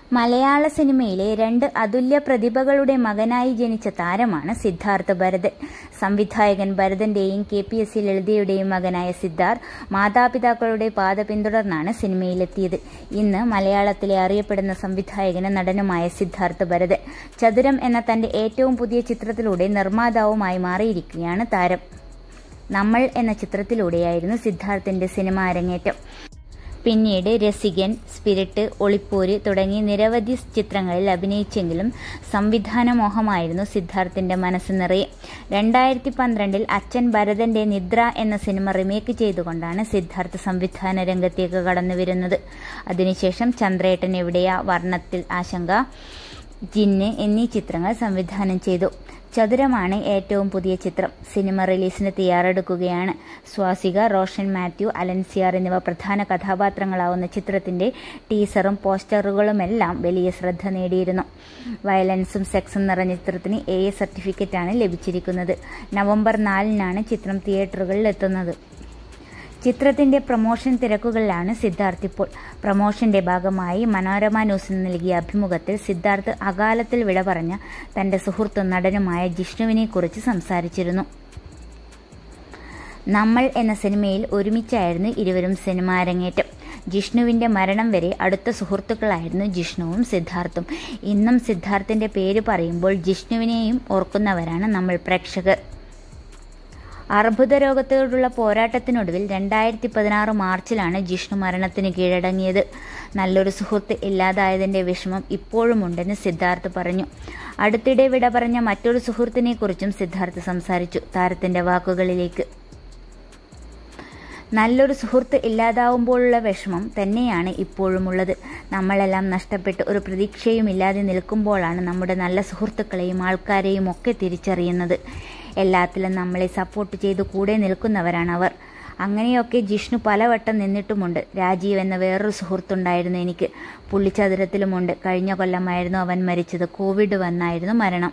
മലയാള സിനിമയിലെ രണ്ട് അതുല്യ പ്രതിഭകളുടെ മകനായി ജനിച്ച താരമാണ് സിദ്ധാർത്ഥ് ഭരതൻ സംവിധായകൻ ഭരതന്റെയും കെ പി എസ് സി ലളിതയുടെയും മകനായ സിദ്ധാർത്ഥ് മാതാപിതാക്കളുടെ പാത പിന്തുടർന്നാണ് സിനിമയിലെത്തിയത് ഇന്ന് മലയാളത്തിലെ അറിയപ്പെടുന്ന സംവിധായകനും നടനുമായ സിദ്ധാർത്ഥ് ഭരതൻ ചതുരം എന്ന തന്റെ ഏറ്റവും പുതിയ ചിത്രത്തിലൂടെ നിർമ്മാതാവുമായി മാറിയിരിക്കുകയാണ് താരം നമ്മൾ എന്ന ചിത്രത്തിലൂടെയായിരുന്നു സിദ്ധാർത്ഥിന്റെ സിനിമ അരങ്ങേറ്റം പിന്നീട് രസികൻ സ്പിരിറ്റ് ഒളിപ്പോര് തുടങ്ങി നിരവധി ചിത്രങ്ങളിൽ അഭിനയിച്ചെങ്കിലും സംവിധാന മോഹമായിരുന്നു സിദ്ധാർത്ഥിന്റെ മനസ്സ് നിറയെ രണ്ടായിരത്തി പന്ത്രണ്ടിൽ അച്ഛൻ ഭരതന്റെ നിദ്ര എന്ന സിനിമ റിമേക്ക് ചെയ്തുകൊണ്ടാണ് സിദ്ധാർത്ഥ് സംവിധാന രംഗത്തേക്ക് കടന്നുവരുന്നത് അതിനുശേഷം ചന്ദ്രേട്ടൻ എവിടെയാ വർണ്ണത്തിൽ ആശങ്ക ജിന്ന് എന്നീ ചിത്രങ്ങൾ സംവിധാനം ചെയ്തു ചതുരമാണ് ഏറ്റവും പുതിയ ചിത്രം സിനിമ റിലീസിന് തയ്യാറെടുക്കുകയാണ് സ്വാസിക റോഷൻ മാത്യു അലൻസിയാർ എന്നിവ പ്രധാന കഥാപാത്രങ്ങളാവുന്ന ചിത്രത്തിന്റെ ടീസറും പോസ്റ്ററുകളുമെല്ലാം വലിയ ശ്രദ്ധ നേടിയിരുന്നു വയലൻസും സെക്സും നിറഞ്ഞ ചിത്രത്തിന് എ എ സർട്ടിഫിക്കറ്റാണ് ലഭിച്ചിരിക്കുന്നത് നവംബർ നാലിനാണ് ചിത്രം തിയേറ്ററുകളിൽ എത്തുന്നത് ചിത്രത്തിന്റെ പ്രൊമോഷൻ തിരക്കുകളിലാണ് സിദ്ധാർത്ഥ് ഇപ്പോൾ പ്രൊമോഷന്റെ ഭാഗമായി മനോരമ ന്യൂസിന് നൽകിയ അഭിമുഖത്തിൽ സിദ്ധാർത്ഥ് അകാലത്തിൽ വിട പറഞ്ഞ തന്റെ സുഹൃത്തും നടനുമായ ജിഷ്ണുവിനെ കുറിച്ച് സംസാരിച്ചിരുന്നു നമ്മൾ എന്ന സിനിമയിൽ ഒരുമിച്ചായിരുന്നു ഇരുവരും സിനിമ അരങ്ങേറ്റം ജിഷ്ണുവിന്റെ മരണം വരെ അടുത്ത സുഹൃത്തുക്കളായിരുന്നു ജിഷ്ണുവും സിദ്ധാർത്ഥും ഇന്നും സിദ്ധാർത്ഥിന്റെ പേര് പറയുമ്പോൾ ജിഷ്ണുവിനെയും ഓർക്കുന്നവരാണ് നമ്മൾ പ്രേക്ഷകർ അർബുദ രോഗത്തോടുള്ള പോരാട്ടത്തിനൊടുവിൽ രണ്ടായിരത്തി പതിനാറ് മാർച്ചിലാണ് ജിഷ്ണു മരണത്തിന് കീഴടങ്ങിയത് നല്ലൊരു സുഹൃത്ത് ഇല്ലാതായതിന്റെ വിഷമം ഇപ്പോഴുമുണ്ടെന്ന് സിദ്ധാർത്ഥ് പറഞ്ഞു അടുത്തിടെ വിട പറഞ്ഞ മറ്റൊരു സുഹൃത്തിനെ കുറിച്ചും സിദ്ധാർത്ഥ് സംസാരിച്ചു താരത്തിന്റെ വാക്കുകളിലേക്ക് നല്ലൊരു സുഹൃത്ത് ഇല്ലാതാവുമ്പോഴുള്ള വിഷമം തന്നെയാണ് ഇപ്പോഴുമുള്ളത് നമ്മളെല്ലാം നഷ്ടപ്പെട്ട് ഒരു പ്രതീക്ഷയും ഇല്ലാതെ നിൽക്കുമ്പോഴാണ് നമ്മുടെ നല്ല സുഹൃത്തുക്കളെയും ആൾക്കാരെയും ഒക്കെ തിരിച്ചറിയുന്നത് എല്ലാത്തിലും നമ്മളെ സപ്പോർട്ട് ചെയ്ത് കൂടെ നിൽക്കുന്നവരാണ് അവർ അങ്ങനെയൊക്കെ ജിഷ്ണു പലവട്ടം നിന്നിട്ടുമുണ്ട് രാജീവ് എന്ന വേറൊരു സുഹൃത്തുണ്ടായിരുന്നു എനിക്ക് പുള്ളിച്ചതുരത്തിലുമുണ്ട് കഴിഞ്ഞ കൊല്ലമായിരുന്നു അവൻ മരിച്ചത് കോവിഡ് വന്നായിരുന്നു മരണം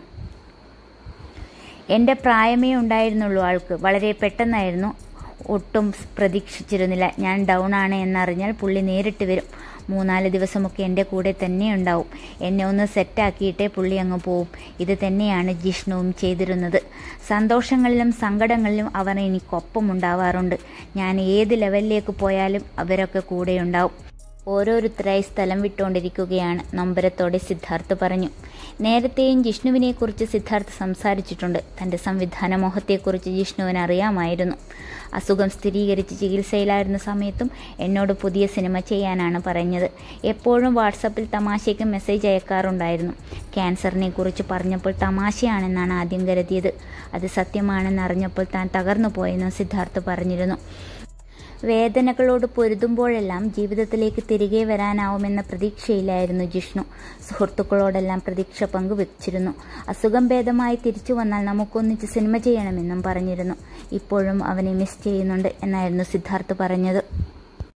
എൻ്റെ പ്രായമേ ഉണ്ടായിരുന്നുള്ളൂ ആൾക്ക് വളരെ പെട്ടെന്നായിരുന്നു ഒട്ടും പ്രതീക്ഷിച്ചിരുന്നില്ല ഞാൻ ഡൗൺ ആണ് എന്നറിഞ്ഞാൽ പുള്ളി നേരിട്ട് വരും മൂന്നാല് ദിവസമൊക്കെ എൻ്റെ കൂടെ തന്നെ ഉണ്ടാവും എന്നെ ഒന്ന് സെറ്റാക്കിയിട്ടേ പുള്ളി അങ്ങ് പോവും ഇത് തന്നെയാണ് ജിഷ്ണുവും ചെയ്തിരുന്നത് സന്തോഷങ്ങളിലും സങ്കടങ്ങളിലും അവർ എനിക്കൊപ്പം ഉണ്ടാവാറുണ്ട് ഞാൻ ഏത് ലെവലിലേക്ക് പോയാലും അവരൊക്കെ കൂടെയുണ്ടാവും ഓരോരുത്തരായി സ്ഥലം വിട്ടുകൊണ്ടിരിക്കുകയാണ് നൊമ്പരത്തോടെ സിദ്ധാർത്ഥ് പറഞ്ഞു നേരത്തെയും ജിഷ്ണുവിനെക്കുറിച്ച് സിദ്ധാർത്ഥ് സംസാരിച്ചിട്ടുണ്ട് തൻ്റെ സംവിധാന മോഹത്തെക്കുറിച്ച് ജിഷ്ണുവിന് അറിയാമായിരുന്നു അസുഖം സ്ഥിരീകരിച്ച് ചികിത്സയിലായിരുന്ന സമയത്തും എന്നോട് പുതിയ സിനിമ ചെയ്യാനാണ് പറഞ്ഞത് എപ്പോഴും വാട്സപ്പിൽ തമാശയ്ക്ക് മെസ്സേജ് അയക്കാറുണ്ടായിരുന്നു ക്യാൻസറിനെ കുറിച്ച് പറഞ്ഞപ്പോൾ തമാശയാണെന്നാണ് ആദ്യം കരുതിയത് അത് സത്യമാണെന്ന് അറിഞ്ഞപ്പോൾ താൻ തകർന്നു പോയെന്നും സിദ്ധാർത്ഥ് പറഞ്ഞിരുന്നു വേദനകളോട് പൊരുതുമ്പോഴെല്ലാം ജീവിതത്തിലേക്ക് തിരികെ വരാനാവുമെന്ന പ്രതീക്ഷയിലായിരുന്നു ജിഷ്ണു സുഹൃത്തുക്കളോടെല്ലാം പ്രതീക്ഷ പങ്കുവച്ചിരുന്നു അസുഖം ഭേദമായി തിരിച്ചു വന്നാൽ നമുക്കൊന്നിച്ച് സിനിമ ചെയ്യണമെന്നും പറഞ്ഞിരുന്നു ഇപ്പോഴും അവനെ മിസ് ചെയ്യുന്നുണ്ട് എന്നായിരുന്നു സിദ്ധാർത്ഥ് പറഞ്ഞത്